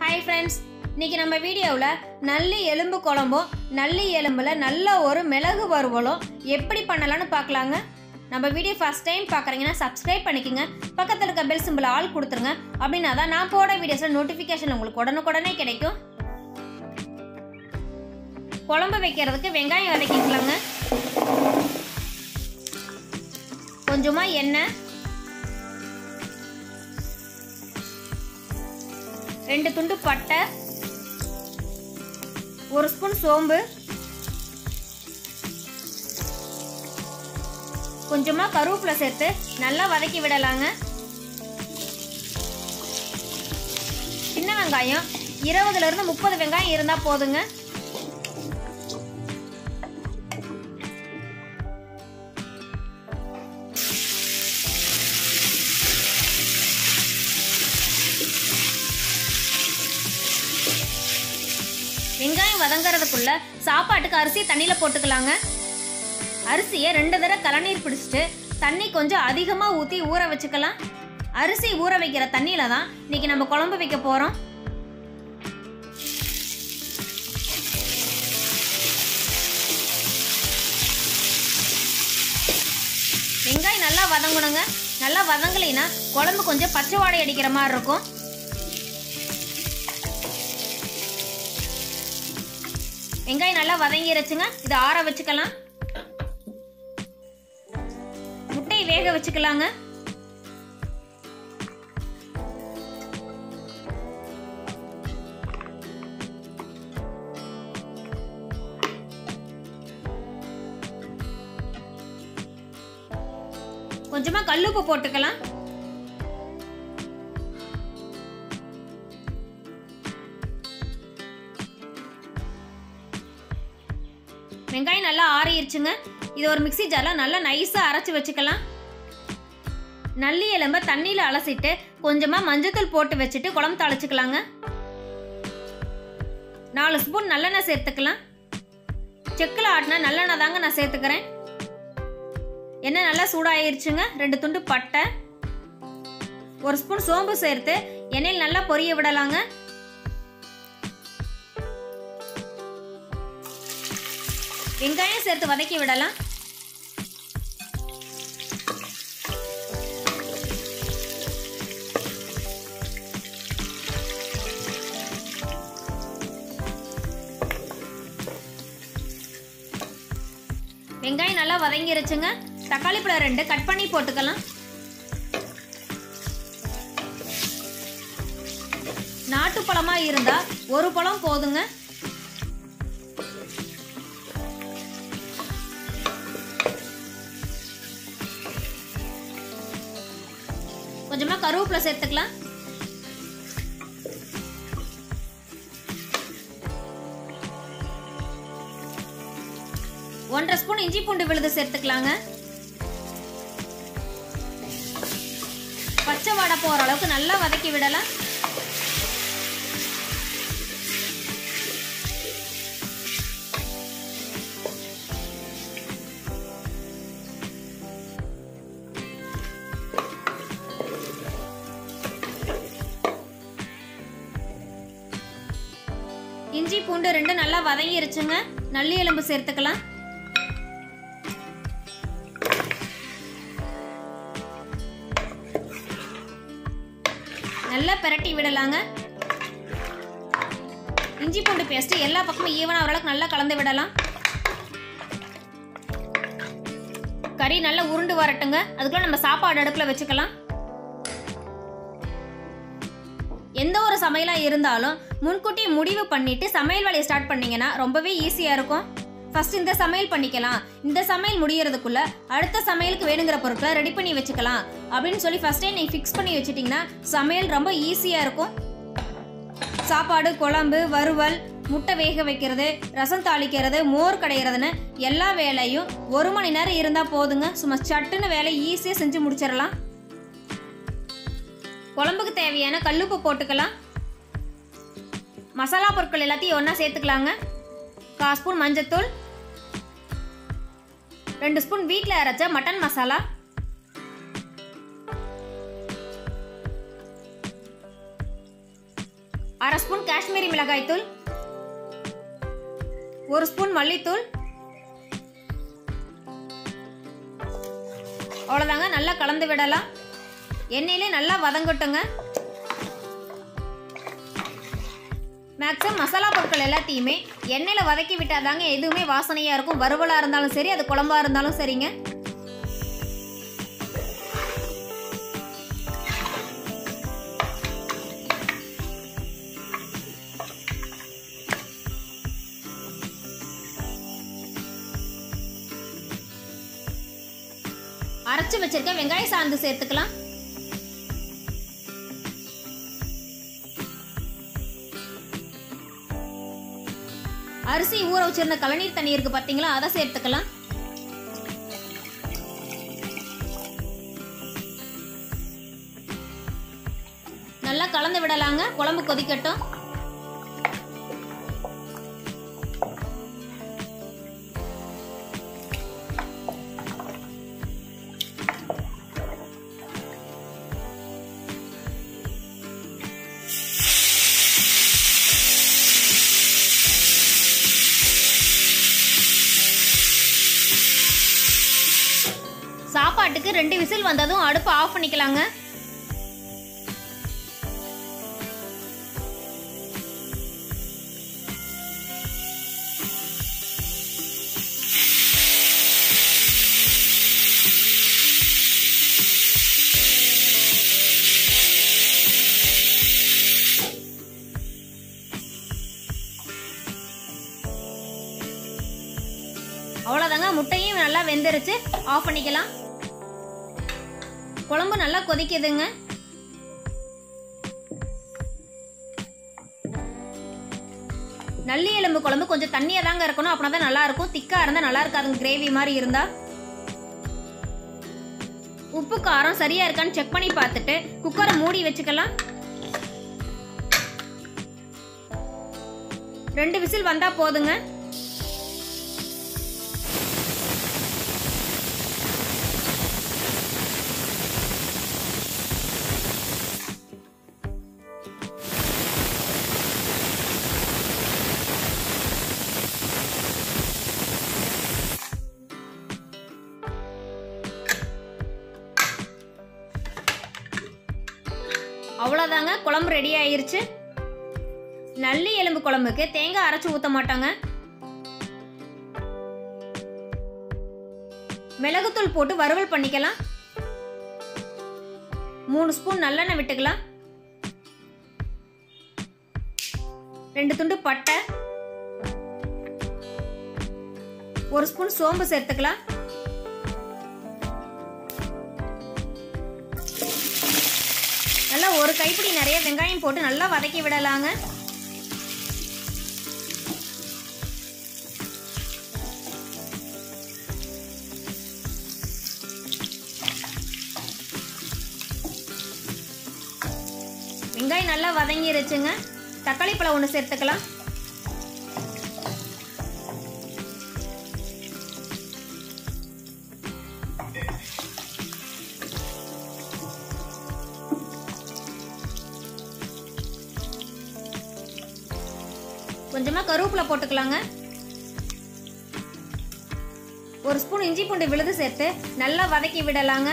hi friends இன்னைக்கு நம்ம வீடியோவில் நல்லி எலும்பு குழம்பும் நல்லி எலும்பில் நல்ல ஒரு மிளகு வறுவலும் எப்படி பண்ணலாம்னு பார்க்கலாங்க நம்ம வீடியோ ஃபர்ஸ்ட் டைம் பார்க்குறீங்கன்னா சப்ஸ்கிரைப் பண்ணிக்கோங்க பக்கத்தில் இருக்க பெல் சிம்பிள் ஆல் கொடுத்துருங்க அப்படின்னா தான் நான் போட வீடியோஸில் நோட்டிஃபிகேஷன் உங்களுக்கு உடனுக்குடனே கிடைக்கும் குழம்பு வைக்கிறதுக்கு வெங்காயம் வதக்கிக்கலாங்க கொஞ்சமாக எண்ணெய் ரெண்டு துண்டு பட்டை ஒரு ஸ்பூன் சோம்பு கொஞ்சமா கருவேப்பிலை சேர்த்து நல்லா வதக்கி விடலாங்க சின்ன வெங்காயம் இருபதுல இருந்து முப்பது வெங்காயம் இருந்தா போதுங்க வெங்காயம் வதங்கறதுக்குள்ள சாப்பாட்டுக்கு அரிசி தண்ணியில் போட்டுக்கலாங்க அரிசியை ரெண்டு தடவை கலநீர் பிடிச்சிட்டு தண்ணி கொஞ்சம் அதிகமாக ஊற்றி ஊற வச்சுக்கலாம் அரிசி ஊற வைக்கிற தண்ணியில தான் இன்னைக்கு நம்ம குழம்பு வைக்க போகிறோம் வெங்காயம் நல்லா வதங்கணுங்க நல்லா வதங்கலைன்னா குழம்பு கொஞ்சம் பச்சை வாடை அடிக்கிற மாதிரி இருக்கும் வெங்காயம் நல்லா வதங்கிருச்சுங்க இதை ஆற வச்சுக்கலாம் முட்டையை வேக வச்சுக்கலாங்க கொஞ்சமா கல்லுப்பு போட்டுக்கலாம் வெங்காயம் நல்லா ஆறிடுச்சுங்க இது ஒரு மிக்ஸி ஜாரில் நல்லா நைஸாக அரைச்சி வச்சுக்கலாம் நல்லி எலும்ப தண்ணியில் அலசிட்டு கொஞ்சமாக மஞ்சத்தூள் போட்டு வச்சுட்டு குழம்பு தாளிச்சுக்கலாங்க நாலு ஸ்பூன் நல்லெண்ணெய் சேர்த்துக்கலாம் செக்கில் ஆட்டினா நல்லெண்ணெய் தாங்க நான் சேர்த்துக்கிறேன் எண்ணெய் நல்லா சூடாயிருச்சுங்க ரெண்டு துண்டு பட்டை ஒரு ஸ்பூன் சோம்பு சேர்த்து எண்ணெயில் நல்லா பொரிய விடலாங்க வெங்காயம் சேர்த்து வதக்கி விடலாம் வெங்காயம் நல்லா வதங்கிருச்சுங்க தக்காளி பழம் ரெண்டு கட் பண்ணி போட்டுக்கலாம் நாட்டு பழமா இருந்தா ஒரு பழம் போதுங்க கொஞ்சமா கருவேப்பிலை சேர்த்துக்கலாம் ஒன்றரை ஸ்பூன் இஞ்சி பூண்டு விழுது சேர்த்துக்கலாங்க பச்சை வாடை போற அளவுக்கு நல்லா வதக்கி விடலாம் இஞ்சி பூண்டு ரெண்டு நல்லா வதங்கிருச்சுங்க நல்லி எலும்பு சேர்த்துக்கலாம் நல்லா பிரட்டி விடலாங்க இஞ்சி பூண்டு பேஸ்ட் எல்லா பக்கமும் ஈவனா ஓரளவுக்கு நல்லா கலந்து விடலாம் கறி நல்லா உருண்டு வரட்டுங்க அதுக்குள்ள நம்ம சாப்பாடு அடுப்பில் வச்சுக்கலாம் எந்த ஒரு சமையலாக இருந்தாலும் முன்கூட்டி முடிவு பண்ணிட்டு சமையல் வேலையை ஸ்டார்ட் பண்ணீங்கன்னா ரொம்பவே ஈஸியாக இருக்கும் ஃபர்ஸ்ட் இந்த சமையல் பண்ணிக்கலாம் இந்த சமையல் முடியறதுக்குள்ள அடுத்த சமையலுக்கு வேணுங்கிற பொருட்களை ரெடி பண்ணி வச்சுக்கலாம் அப்படின்னு சொல்லி ஃபர்ஸ்டே நீங்கள் ஃபிக்ஸ் பண்ணி வச்சுட்டிங்கன்னா சமையல் ரொம்ப ஈஸியாக இருக்கும் சாப்பாடு குழம்பு வறுவல் முட்டை வேக வைக்கிறது ரசம் தாளிக்கிறது மோர் கடைகிறதுன்னு எல்லா வேலையும் ஒரு மணி நேரம் இருந்தால் போதுங்க சும்மா சட்டுன்னு வேலையை ஈஸியாக செஞ்சு முடிச்சிடலாம் குழம்புக்கு தேவையான கல்லுப்பு போட்டுக்கலாம் மசாலா பொருட்கள் எல்லாத்தையும் ஒன்றா சேர்த்துக்கலாங்க கால் ஸ்பூன் மஞ்சத்தூள் ரெண்டு ஸ்பூன் வீட்டில் அரைச்ச மட்டன் மசாலா அரை ஸ்பூன் காஷ்மீரி மிளகாய் தூள் ஒரு ஸ்பூன் மல்லித்தூள் அவ்வளோதாங்க நல்லா கலந்து விடலாம் எண்ணெயிலே நல்லா வதங்கட்டுங்க மேக்ஸிமம் மசாலா பொருட்கள் எல்லாத்தையுமே எண்ணெயில் வதக்கி விட்டாதாங்க எதுவுமே வாசனையாக இருக்கும் வறுவலாக இருந்தாலும் சரி அது குழம்பா இருந்தாலும் சரிங்க அரைச்சு வச்சிருக்க வெங்காய சாந்து சேர்த்துக்கலாம் அரிசி ஊற வச்சிருந்த கழநீர் தண்ணி இருக்கு பாத்தீங்களா அதை சேர்த்துக்கலாம் நல்லா கலந்து விடலாங்க குழம்பு கொதிக்கட்டும் சாப்பாட்டுக்கு ரெண்டு விசில் வந்ததும் அடுப்பு ஆஃப் பண்ணிக்கலாங்க அவ்வளோதாங்க முட்டையும் நல்லா வெந்துருச்சு ஆஃப் பண்ணிக்கலாம் குழம்பு நல்லா கொதிக்குதுங்க நல்லி எலும்பு குழம்பு கொஞ்சம் தண்ணியாக தாங்க இருக்கணும் அப்படின்னா தான் நல்லா இருக்கும் திக்காக இருந்தால் நல்லா இருக்காதுங்க கிரேவி மாதிரி இருந்தா உப்பு காரம் சரியா இருக்கான்னு செக் பண்ணி பார்த்துட்டு குக்கரை மூடி வச்சுக்கலாம் ரெண்டு விசில் வந்தா போதுங்க அவ்வளோதாங்க குழம்பு ரெடி ஆயிருச்சு நல்லி எலும்பு குழம்புக்கு தேங்காய் அரைச்சு ஊற்ற மாட்டாங்க மிளகுத்தூள் போட்டு வறுவல் பண்ணிக்கலாம் மூணு ஸ்பூன் நல்லெண்ணெய் விட்டுக்கலாம் ரெண்டு துண்டு பட்டை ஒரு ஸ்பூன் சோம்பு சேர்த்துக்கலாம் நல்லா ஒரு கைப்பிடி நிறைய வெங்காயம் போட்டு நல்லா வதக்கி விடலாங்க வெங்காயம் நல்லா வதங்கிருச்சுங்க தக்காளி பழம் ஒன்று சேர்த்துக்கலாம் கொஞ்சமா கருவேப்பிலை போட்டுக்கலாங்க ஒரு ஸ்பூன் இஞ்சி பூண்டு விழுது சேர்த்து நல்லா வதக்கி விடலாங்க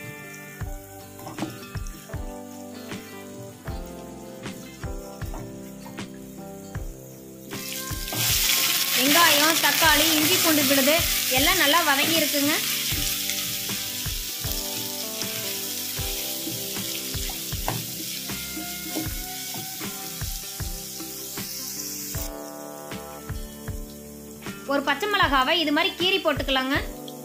வெங்காயம் தக்காளி இஞ்சி பூண்டு விழுது எல்லாம் நல்லா வதங்கி இருக்குங்க ஒரு பச்சை மிளகாவை இது மாதிரி கீறி போட்டுக்கலாங்க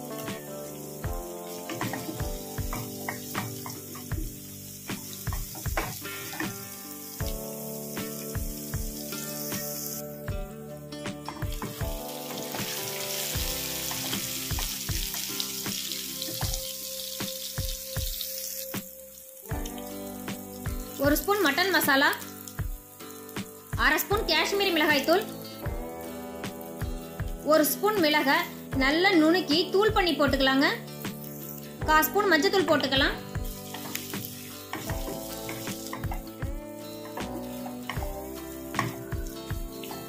ஒரு ஸ்பூன் மட்டன் மசாலா அரை ஸ்பூன் காஷ்மீரி மிளகாய் தூள் ஒரு ஸ்பூன் மிளகை நல்லா நுணுக்கி தூள் பண்ணி போட்டுக்கலாங்க கால் ஸ்பூன் மஞ்சத்தூள் போட்டுக்கலாம்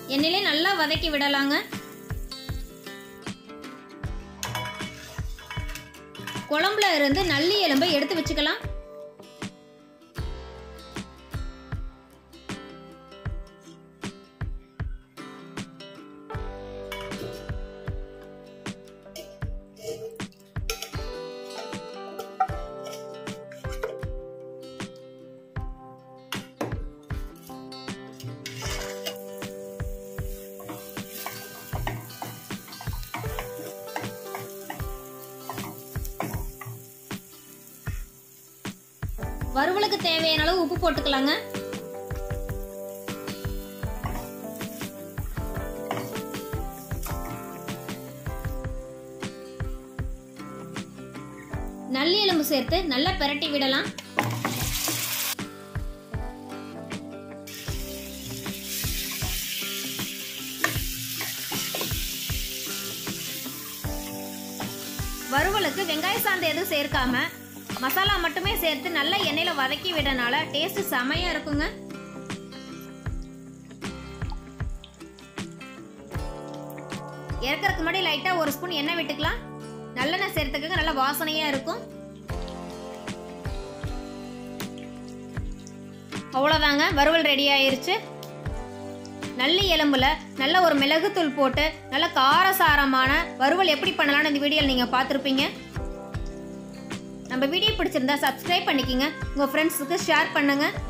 எண்ணெயிலே நல்லா வதக்கி விடலாங்க குழம்புல இருந்து நல்லி எலும்பை எடுத்து வச்சுக்கலாம் வறுவலுக்கு தேவையான அளவு உப்பு போட்டுக்கலாங்க நல்லி எலும்பு சேர்த்து நல்லா பிரட்டி விடலாம் வறுவலுக்கு வெங்காய சாந்து எதுவும் சேர்க்காம மசாலா மட்டுமே சேர்த்து நல்லா எண்ணெயில வதக்கி விடனால டேஸ்ட் செமையா இருக்குங்க இறக்கறதுக்கு முன்னாடி லைட்டா ஒரு ஸ்பூன் எண்ணெய் விட்டுக்கலாம் நல்லெண்ணெய் சேர்த்துக்கங்க நல்லா வாசனையா இருக்கும் அவ்வளோதாங்க வறுவல் ரெடி ஆயிருச்சு நல்லி எலும்புல நல்ல ஒரு மிளகுத்தூள் போட்டு நல்ல காரசாரமான வறுவல் எப்படி பண்ணலாம்னு இந்த வீடியோவில் நீங்கள் பார்த்துருப்பீங்க நம்ம வீடியோ பிடிச்சிருந்தா சப்ஸ்கிரைப் பண்ணிக்கிங்க உங்கள் ஃப்ரெண்ட்ஸுக்கு ஷேர் பண்ணுங்கள்